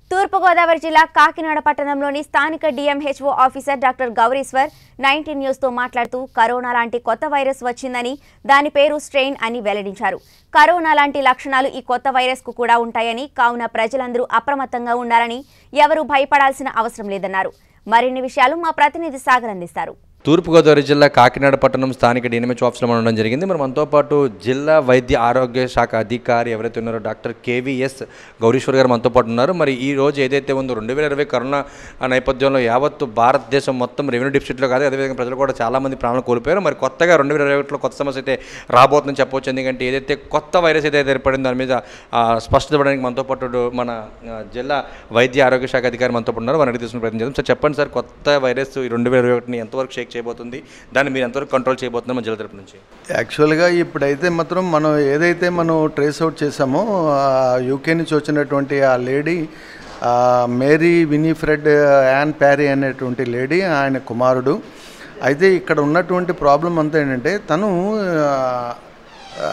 తూర్పుగోదావరి జిల్లా కాకినాడ పట్టణంలోని స్థానిక DMHO officer doctor Gowrishwar nineteen న్యూస్తో మాట్లాడుతూ కరోనా లాంటి కొత్త వైరస్ వచ్చిందని దాని పేరు స్ట్రెయిన్ అని వెల్లడించారు కరోనా లాంటి లక్షణాలు ఈ కొత్త వైరస్కు కూడా ఉంటాయని కావున ప్రజలందరూ అప్రమత్తంగా ఉండాలని ఎవరూ భయపడాల్సిన అవసరం లేదన్నారు మరిన్ని విషయాలు మా ప్రతినిధి సాగర్ అందిస్తారు తూర్పుగోదావరి జిల్లా కాకినాడ పట్టణం స్థానిక డిఎంహెచ్ ఆఫీస్లో మనం ఉండడం జరిగింది మరి మనతో పాటు జిల్లా వైద్య ఆరోగ్య శాఖ అధికారి ఎవరైతే ఉన్నారో డాక్టర్ కేవీఎస్ గౌరీశ్వర్ గారు మనతో పాటు ఉన్నారు మరి ఈ రోజు ఏదైతే ఉందో రెండు వేల ఇరవై కరోనా నేపథ్యంలో యావత్తు భారతదేశం మొత్తం రెవెన్యూ డిఫిసిట్లో కాదు అదేవిధంగా ప్రజలు కూడా చాలామంది ప్రాణాలు కోల్పోయారు మరి కొత్తగా రెండు వేల ఇరవై ఒకటిలో కొత్త సమస్య అయితే రాబోతుందని చెప్పవచ్చు ఎందుకంటే ఏదైతే కొత్త వైరస్ ఏదైతే ఏర్పడిందో దాని మీద ఆ, స్పష్టత ఇవ్వడానికి మనతో పాటు మన ఆ, జిల్లా వైద్య ఆరోగ్య శాఖ అధికారి మనతో పాటు ఉన్నారు వారిని తీసుకునే ప్రయత్నం చేద్దాం సార్ చెప్పండి సార్ కొత్త వైరస్ ఈ రెండు వేల ఇరవై ఒకటిని ఎంతవరకు షేక్ చేయబోతుంది దాన్ని మీరు ఎంతవరకు కంట్రోల్ చేయబోతున్నారు మన జిల్లా తరపు నుంచి యాక్చువల్గా ఇప్పుడైతే మాత్రం మనం ఏదైతే మనం ట్రేస్ అవుట్ చేసామో యూకే నుంచి వచ్చినటువంటి ఆ లేడీ ఆ, మేరీ వినీఫ్రెడ్ యాన్ ప్యారీ అనేటువంటి లేడీ ఆయన కుమారుడు అయితే ఇక్కడ ఉన్నటువంటి ప్రాబ్లం అంతా ఏంటంటే తను ఆ, ఆ,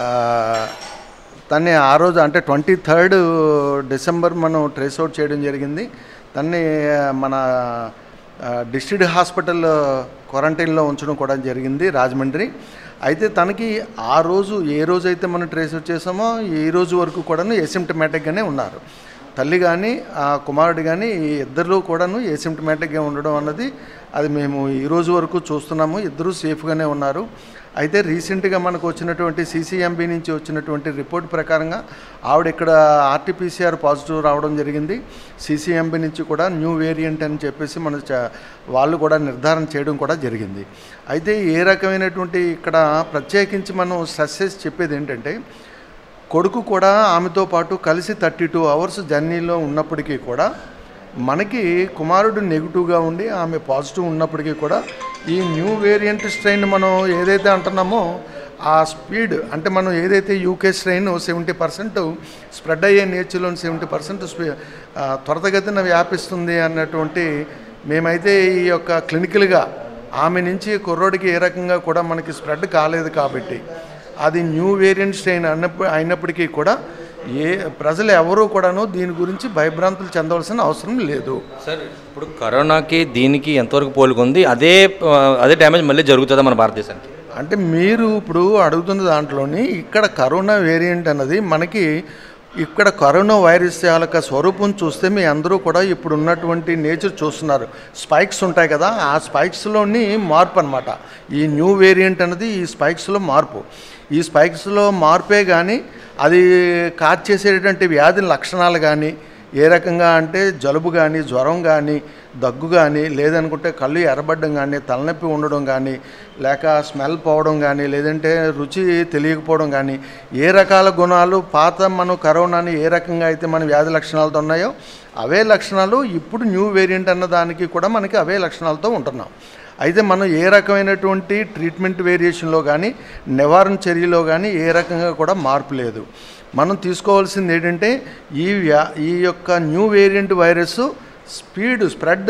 తన్ని ఆ రోజు అంటే ట్వంటీ థర్డ్ డిసెంబర్ మనం ట్రేస్ అవుట్ చేయడం జరిగింది తన్ని మన డిస్ట్రిక్ట్ హాస్పిటల్ క్వారంటైన్లో ఉంచడం కూడా జరిగింది రాజమండ్రి అయితే తనకి ఆ రోజు ఏ రోజు అయితే మనం ట్రేస్ అవుట్ చేసామో ఈ రోజు వరకు కూడాను ఎసిమ్టమాటిక్గానే ఉన్నారు తల్లి కానీ ఆ కుమారుడు కానీ ఈ ఇద్దరు కూడాను ఏసిమ్టమాటిక్గా ఉండడం అన్నది అది మేము ఈ రోజు వరకు చూస్తున్నాము ఇద్దరూ సేఫ్గానే ఉన్నారు అయితే రీసెంట్గా మనకు వచ్చినటువంటి సీసీఎంబీ నుంచి వచ్చినటువంటి రిపోర్ట్ ప్రకారంగా ఆవిడ ఇక్కడ ఆర్టీపీసీఆర్ పాజిటివ్ రావడం జరిగింది సీసీఎంబీ నుంచి కూడా న్యూ వేరియంట్ అని చెప్పేసి మన చ- వాళ్ళు కూడా నిర్ధారణ చేయడం కూడా జరిగింది అయితే ఏ రకమైనటువంటి ఇక్కడ ప్రత్యేకించి మనం సక్సెస్ చెప్పేది ఏంటంటే కొడుకు కూడా ఆమెతో పాటు కలిసి థర్టీ టూ అవర్స్ జర్నీలో ఉన్నప్పటికీ కూడా మనకి కుమారుడు నెగిటివ్గా ఉండి ఆమె పాజిటివ్ ఉన్నప్పటికీ కూడా ఈ న్యూ వేరియంట్ స్ట్రెయిన్ మనం ఏదైతే అంటున్నామో ఆ స్పీడ్ అంటే మనం ఏదైతే UK strain seventy percent spread అయ్యే నేచర్లో సెవెంటీ పర్సెంట్ త్వరతగతిన వ్యాపిస్తుంది అన్నటువంటి మేమైతే ఈ యొక్క క్లినికల్గా ఆమె నుంచి కుర్రోడికి ఏ రకంగా కూడా మనకి స్ప్రెడ్ కాలేదు కాబట్టి అది న్యూ వేరియంట్ స్ట్రెయిన్ అన్నప్పుడు అయినప్పటికీ కూడా ఏ ప్రజలు ఎవరూ కూడాను దీని గురించి భయభ్రాంతులు చెందవలసిన అవసరం లేదు సార్ ఇప్పుడు కరోనాకి దీనికి ఎంతవరకు పోలుకుంది అదే ఆ, అదే డ్యామేజ్ మళ్ళీ జరుగుతుందా మన భారతదేశానికి అంటే మీరు ఇప్పుడు అడుగుతున్న దాంట్లోని ఇక్కడ కరోనా వేరియంట్ అన్నది మనకి ఇక్కడ కరోనా వైరస్ యొక్క స్వరూపం చూస్తే మీ అందరూ కూడా ఇప్పుడు ఉన్నటువంటి నేచర్ చూస్తున్నారు స్పైక్స్ ఉంటాయి కదా ఆ స్పైక్స్లోని మార్పు అనమాట ఈ న్యూ వేరియంట్ అన్నది ఈ స్పైక్స్లో మార్పు ఈ స్పైక్స్లో మార్పే కానీ అది కార్చేసేటటువంటి వ్యాధి లక్షణాలు కానీ ఏ రకంగా అంటే జలుబు కానీ జ్వరం కానీ దగ్గు కానీ లేదనుకుంటే కళ్ళు ఎర్రబడ్డం కానీ తలనొప్పి ఉండడం కానీ లేక స్మెల్ పోవడం కానీ లేదంటే రుచి తెలియకపోవడం కానీ ఏ రకాల గుణాలు పాత మనం కరోనాని ఏ రకంగా అయితే మన వ్యాధి లక్షణాలతో ఉన్నాయో అవే లక్షణాలు ఇప్పుడు న్యూ వేరియంట్ అన్న దానికి కూడా మనకి అవే లక్షణాలతో ఉంటున్నాం అయితే మనం ఏ రకమైనటువంటి ట్రీట్మెంట్ వేరియేషన్లో కానీ నివారణ చర్యలో కానీ ఏ రకంగా కూడా మార్పు లేదు మనం తీసుకోవాల్సింది ఏంటంటే ఈ వ్యా ఈ యొక్క new variant virus speed spread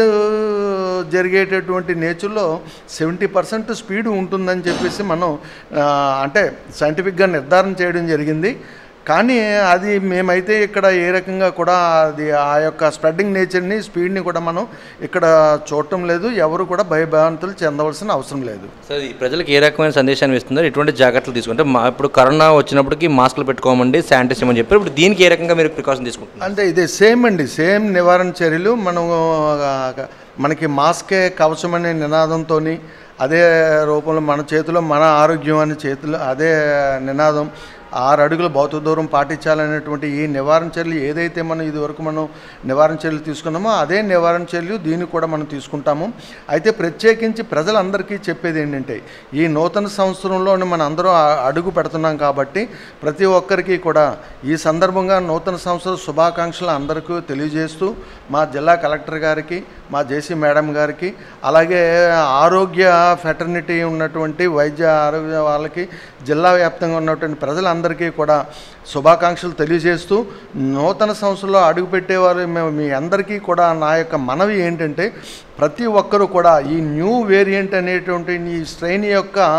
జరిగేటటువంటి నేచర్లో సెవెంటీ పర్సెంట్ స్పీడ్ ఉంటుందని చెప్పేసి మనం ఆ, అంటే సైంటిఫిక్గా నిర్ధారణ చేయడం జరిగింది కానీ అది మేమైతే ఇక్కడ ఏ రకంగా కూడా అది ఆ యొక్క స్ప్రెడ్డింగ్ నేచర్ని స్పీడ్ని కూడా మనం ఇక్కడ చూడటం లేదు ఎవరు కూడా భయభ్రాంతులు చెందవలసిన అవసరం లేదు సార్ ఈ ప్రజలకు ఏ రకమైన సందేశాన్ని ఇస్తున్నారు ఎటువంటి జాగ్రత్తలు తీసుకుంటే మా ఇప్పుడు కరోనా వచ్చినప్పటికి మాస్కులు పెట్టుకోమండి శానిటైజ్ అని చెప్పారు ఇప్పుడు దీనికి ఏ రకంగా మీరు ప్రికాషన్ తీసుకుంటున్నారు అంటే ఇదే సేమ్ అండి సేమ్ నివారణ చర్యలు మనం ఆ, మనకి మాస్కే కవచం అనే నినాదంతో అదే రూపంలో మన చేతిలో మన ఆరోగ్యం అనే చేతిలో అదే నినాదం ఆరు అడుగుల భౌతిక దూరం పాటించాలనేటువంటి ఈ నివారణ చర్యలు ఏదైతే మనం ఇదివరకు మనం నివారణ చర్యలు తీసుకున్నామో అదే నివారణ చర్యలు దీన్ని కూడా మనం తీసుకుంటాము అయితే ప్రత్యేకించి ప్రజలందరికీ చెప్పేది ఏంటంటే ఈ నూతన సంవత్సరంలోని మన అందరం ఆ- అడుగు పెడుతున్నాం కాబట్టి ప్రతి ఒక్కరికి కూడా ఈ సందర్భంగా నూతన సంవత్సర శుభాకాంక్షలు అందరికీ తెలియజేస్తూ మా జిల్లా కలెక్టర్ గారికి మా జేసీ మేడం గారికి అలాగే ఆరోగ్య ఫెటర్నిటీ ఉన్నటువంటి వైద్య ఆరోగ్య వాళ్ళకి జిల్లా వ్యాప్తంగా ఉన్నటువంటి ప్రజలందరికీ కూడా శుభాకాంక్షలు తెలియజేస్తూ నూతన సంవత్సరంలో అడుగుపెట్టేవారు మేము మీ అందరికీ కూడా నా యొక్క మనవి ఏంటంటే ప్రతి ఒక్కరూ కూడా ఈ న్యూ వేరియంట్ అనేటువంటి ఈ స్ట్రెయిన్ యొక్క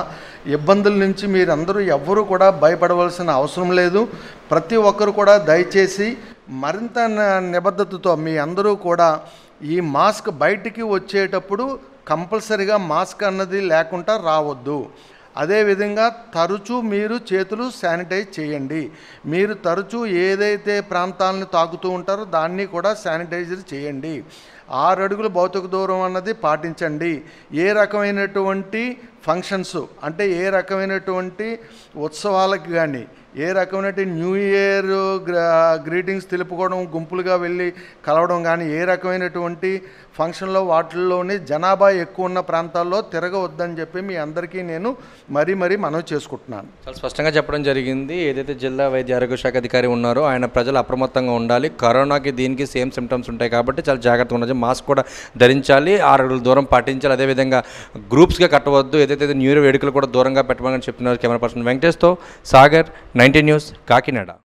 ఇబ్బందుల నుంచి మీరందరూ ఎవ్వరూ కూడా భయపడవలసిన అవసరం లేదు ప్రతి ఒక్కరు కూడా దయచేసి మరింత న- నిబద్ధతతో మీ అందరూ కూడా ఈ మాస్క్ బయటికి వచ్చేటప్పుడు కంపల్సరిగా మాస్క్ అన్నది లేకుండా రావద్దు అదేవిధంగా తరచూ మీరు చేతులు శానిటైజ్ చేయండి మీరు తరచూ ఏదైతే ప్రాంతాలను తాకుతూ ఉంటారో దాన్ని కూడా శానిటైజర్ చేయండి ఆరు అడుగుల భౌతిక దూరం అన్నది పాటించండి ఏ రకమైనటువంటి ఫంక్షన్స్ అంటే ఏ రకమైనటువంటి ఉత్సవాలకు కానీ ఏ రకమైనటువంటి న్యూ ఇయర్ గ్రీటింగ్స్ తెలుపుకోవడం గుంపులుగా వెళ్ళి కలవడం కానీ ఏ రకమైనటువంటి ఫంక్షన్లో వాటిల్లోని జనాభా ఎక్కువ ఉన్న ప్రాంతాల్లో తిరగవద్దని చెప్పి మీ అందరికీ నేను మరీ మరీ మనవి చేసుకుంటున్నాను చాలా స్పష్టంగా చెప్పడం జరిగింది ఏదైతే జిల్లా వైద్య ఆరోగ్య శాఖ అధికారి ఉన్నారో ఆయన ప్రజలు అప్రమత్తంగా ఉండాలి కరోనాకి దీనికి సేమ్ సిమ్టమ్స్ ఉంటాయి కాబట్టి చాలా జాగ్రత్తగా ఉండాలి మాస్క్ కూడా ధరించాలి ఆరు అడుగుల దూరం పాటించాలి అదేవిధంగా గ్రూప్స్గా కట్టవద్దు ఏదైతే న్యూ ఇయర్ వేడుకలు కూడా దూరంగా పెట్టమని చెప్తున్నారు కెమెరా పర్సన్ వెంకటేష్తో సాగర్ నైన్టీ న్యూస్ కాకినాడ